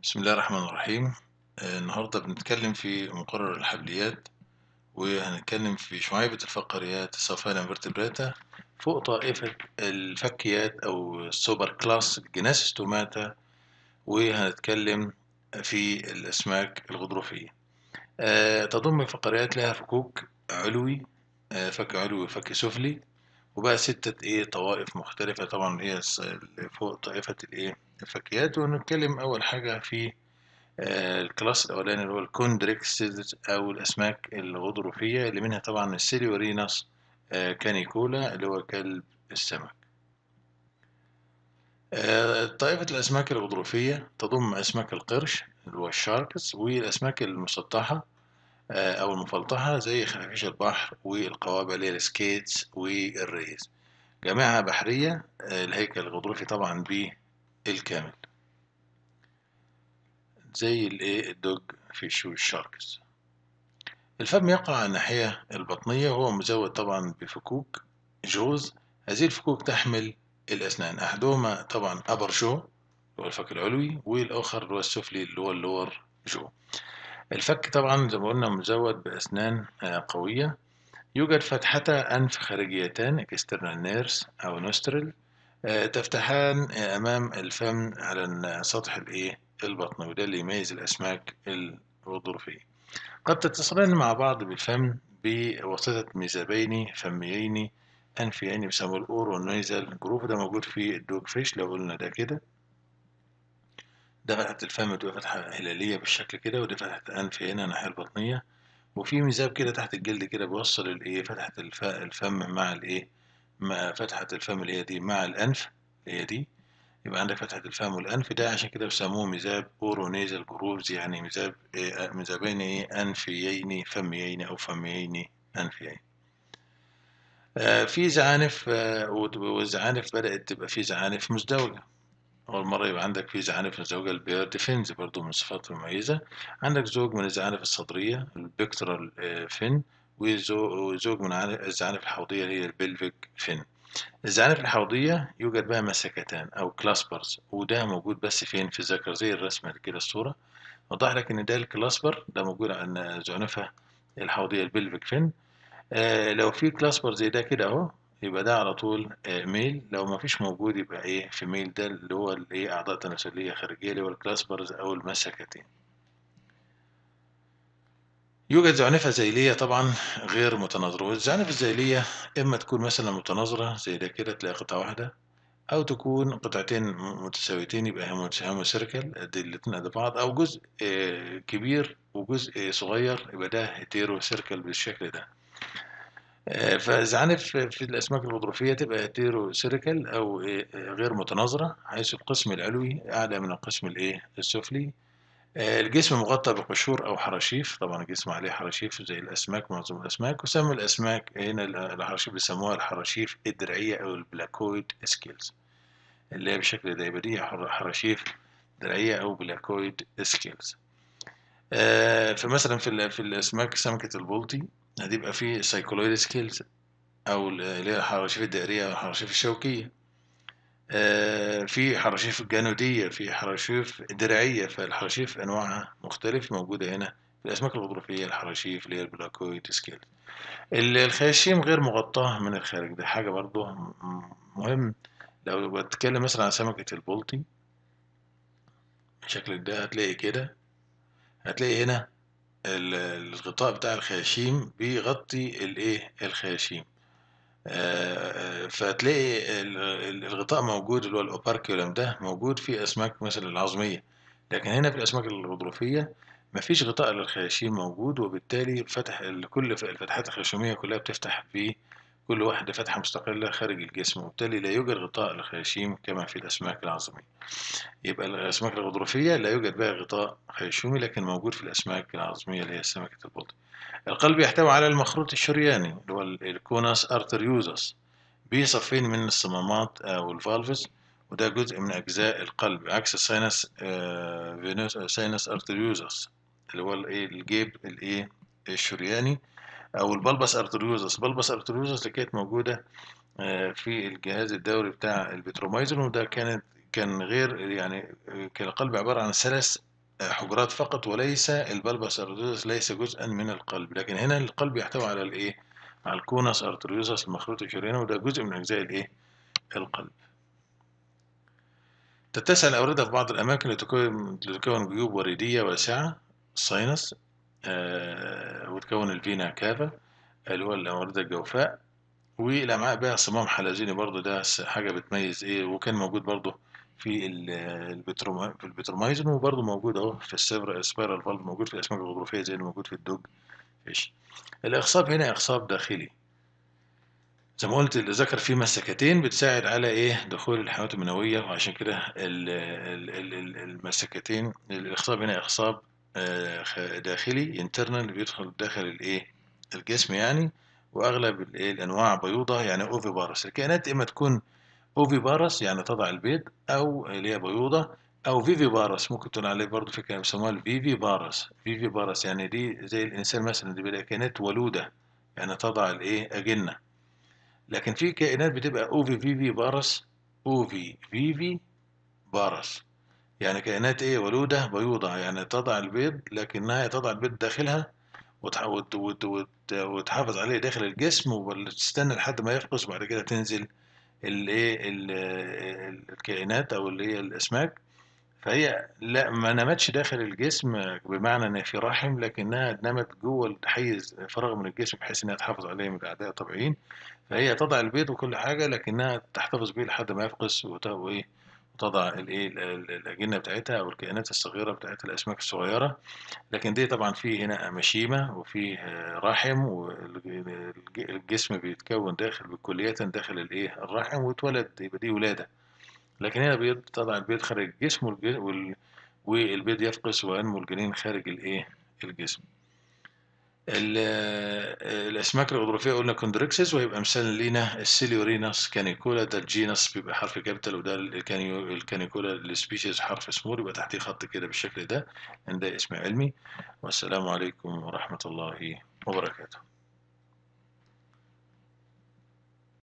بسم الله الرحمن الرحيم آه، النهاردة بنتكلم في مقرر الحبليات وهنتكلم في شعيبة الفقريات السوفانا انفرتبراتا فوق طائفة الفكيات أو السوبر كلاس الجناسستوماتا وهنتكلم في الأسماك الغضروفية آه، تضم فقريات لها فكوك علوي آه، فك علوي وفك سفلي وبقى ستة إيه طوائف مختلفة طبعا هي فوق طائفة الإيه الفكيات ونتكلم أول حاجة في آه، الكلاس الأولاني اللي هو الكوندريكسز أو الأسماك الغضروفية اللي منها طبعا السيليوريناس آه، كانيكولا اللي هو كلب السمك آه، طائفة الأسماك الغضروفية تضم أسماك القرش اللي هو الشاركس والأسماك المسطحة أو المفلطحة زي خفافيش البحر والقوابع اللي هي السكيتس والريز جميعها بحرية الهيكل الغضروفي طبعا بالكامل زي الايه الدوج فيش والشاركس الفم يقع على الناحية البطنية وهو مزود طبعا بفكوك جوز هذه الفكوك تحمل الأسنان أحدهما طبعا أبر جو اللي هو الفك العلوي والآخر اللي هو السفلي اللي هو اللور جو الفك طبعا زي ما قلنا مزود بأسنان قوية يوجد فتحتا أنف خارجيتان اكسترنال نيرس أو نوسترل تفتحان أمام الفم على سطح الإيه البطن وده اللي يميز الأسماك الغضروفية قد تتصلان مع بعض بالفم بواسطة ميزابين فميين أنفيين بيسموه الأورو نيزل جروف ده موجود في الدوج فيش لو قلنا ده كده ده فتحة الفم تبقى فتحة هلالية بالشكل كده ودي فتحة أنف هنا الناحية البطنية وفي ميزاب كده تحت الجلد كده بيوصل الإيه فتحة الفم مع الإيه مع فتحة الفم اللي هي دي مع الأنف اللي هي دي يبقى عندك فتحة الفم والأنف ده عشان كده بيسموه ميزاب أورونيزال جروفز يعني ميزاب إيه ميزابين إيه أنفيين فميين أو فميين أنفيين. آه في زعانف آه والزعانف بدأت تبقى في زعانف مزدوجة. أول مرة يبقى عندك في زعانف مزدوجة البيرد فينز برضو من الصفات المميزة. عندك زوج من الزعانف الصدرية البيكترال آه فين وزوج من الزعانف الحوضية اللي هي البلفيك فين. الزعانف الحوضية يوجد بها مسكتان أو كلاسبرز وده موجود بس فين في الذكر زي الرسمة كده الصورة وضح لك إن ده الكلاسبر ده موجود عن زعنفة الحوضية البلفيك فين آه لو في كلاسبر زي ده كده أهو يبقى ده على طول آه ميل لو ما فيش موجود يبقى إيه في ميل ده اللي هو الإيه أعضاء تناسلية خارجية اللي هو الكلاسبرز أو المسكتين يوجد زعنفة زيلية طبعا غير متناظرة والزعنفة الزيلية إما تكون مثلا متناظرة زي ده كده تلاقي قطعة واحدة أو تكون قطعتين متساويتين يبقى هيمو سيركل الاتنين قد بعض أو جزء كبير وجزء صغير يبقى ده هيتيرو سيركل بالشكل ده فالزعانف في الأسماك الغضروفية تبقى هيتيرو سيركل أو غير متناظرة حيث القسم العلوي أعلى من القسم الإيه السفلي الجسم مغطى بقشور أو حراشيف طبعا الجسم عليه حراشيف زي الأسماك معظم الأسماك وسمى الأسماك هنا الحراشيف بيسموها الحراشيف الدرعية أو البلاكويد سكيلز اللي هي بالشكل ده يبقى دي حراشيف درعية أو بلاكويد سكيلز فمثلا في في الأسماك سمكة البلطي هتبقى في سايكولويد سكيلز أو اللي هي الحراشيف الدائرية أو الحراشيف الشوكية في حراشيف جانودية في حراشيف درعية فالحراشيف أنواعها مختلف موجودة هنا في الأسماك الغضروفية الحراشيف اللي هي البلاكويد سكيل الخياشيم غير مغطاة من الخارج ده حاجة برضه مهم لو بتكلم مثلا عن سمكة البلطي بالشكل ده هتلاقي كده هتلاقي هنا الغطاء بتاع الخياشيم بيغطي الايه الخياشيم فتلاقي الغطاء موجود اللي هو الاوباركيولم ده موجود في اسماك مثلا العظميه لكن هنا في الاسماك الغضروفيه مفيش غطاء للخياشيم موجود وبالتالي فتح كل الفتحات الخياشيميه كلها بتفتح في كل واحده فتحه مستقله خارج الجسم وبالتالي لا يوجد غطاء للخياشيم كما في الاسماك العظميه يبقى الاسماك الغضروفيه لا يوجد بها غطاء خياشيمي لكن موجود في الاسماك العظميه اللي هي سمكه البلطي القلب يحتوي على المخروط الشرياني اللي هو الكوناس ارتريوزس بصفين من الصمامات او الفالفز وده جزء من اجزاء القلب عكس الساينس آه فينوس ساينس ارتريوزس اللي هو الايه الجيب الايه الشرياني او البلبس ارتريوزس البلبس ارتريوزس اللي كانت موجوده آه في الجهاز الدوري بتاع البتروميزون وده كانت كان غير يعني كان القلب عباره عن ثلاث حجرات فقط وليس البلبس ارتريوزس ليس جزءا من القلب لكن هنا القلب يحتوي على الايه على الكونس ارتريوزس المخروط الشرياني وده جزء من اجزاء الايه القلب تتسع الأوردة في بعض الأماكن لتكون لتكون جيوب وريدية واسعة الساينس آه وتكون الفينا كافا اللي هو الأوردة الجوفاء والأمعاء بها صمام حلزوني برضو ده حاجة بتميز إيه وكان موجود برضو في البتروم في البترومايزن وبرضو موجود أهو في السبر سبايرال فالف موجود في الأسماك الغضروفية زي اللي موجود في الدوج فيش الإخصاب هنا إخصاب داخلي زي ما قلت اللي ذكر فيه مسكتين بتساعد على ايه دخول الحيوانات المنويه وعشان كده المسكتين الاخصاب هنا اخصاب داخلي انترنال بيدخل داخل الايه الجسم يعني واغلب الايه الانواع بيوضه يعني اوفي بارس الكائنات اما تكون اوفي بارس يعني تضع البيض او اللي هي بيوضه او فيفي بارس ممكن تقول عليه برضه في كلام بيسموها الفيفي بارس فيفي بارس يعني دي زي الانسان مثلا دي بيبقى كائنات ولوده يعني تضع الايه اجنه لكن في كائنات بتبقى اوفي فيفي بارس اوفي فيفي بارس يعني كائنات ايه ولودة بيوضة يعني تضع البيض لكنها تضع البيض داخلها وتحافظ عليه داخل الجسم وتستنى لحد ما يفقس وبعد كده تنزل الايه الكائنات او اللي هي الاسماك فهي لا ما نامتش داخل الجسم بمعنى ان في رحم لكنها نامت جوه حيز فراغ من الجسم بحيث انها تحافظ عليه من الاعداء الطبيعيين فهي تضع البيض وكل حاجه لكنها تحتفظ به لحد ما يفقس وايه وتضع الايه الاجنه بتاعتها او الكائنات الصغيره بتاعتها الاسماك الصغيره لكن دي طبعا في هنا مشيمه وفي رحم والجسم بيتكون داخل بكليه داخل الايه الرحم ويتولد يبقى دي ولاده لكن هنا بيض تضع البيض خارج الجسم وال... والبيض يفقس وينمو الجنين خارج الايه الجسم الاسماك الغضروفيه قلنا كوندريكسس ويبقى مثال لينا السيليوريناس كانيكولا ده الجينس بيبقى حرف كابيتال وده الكانيكولا السبيشيز حرف سمول يبقى تحتيه خط كده بالشكل ده ده اسم علمي والسلام عليكم ورحمه الله وبركاته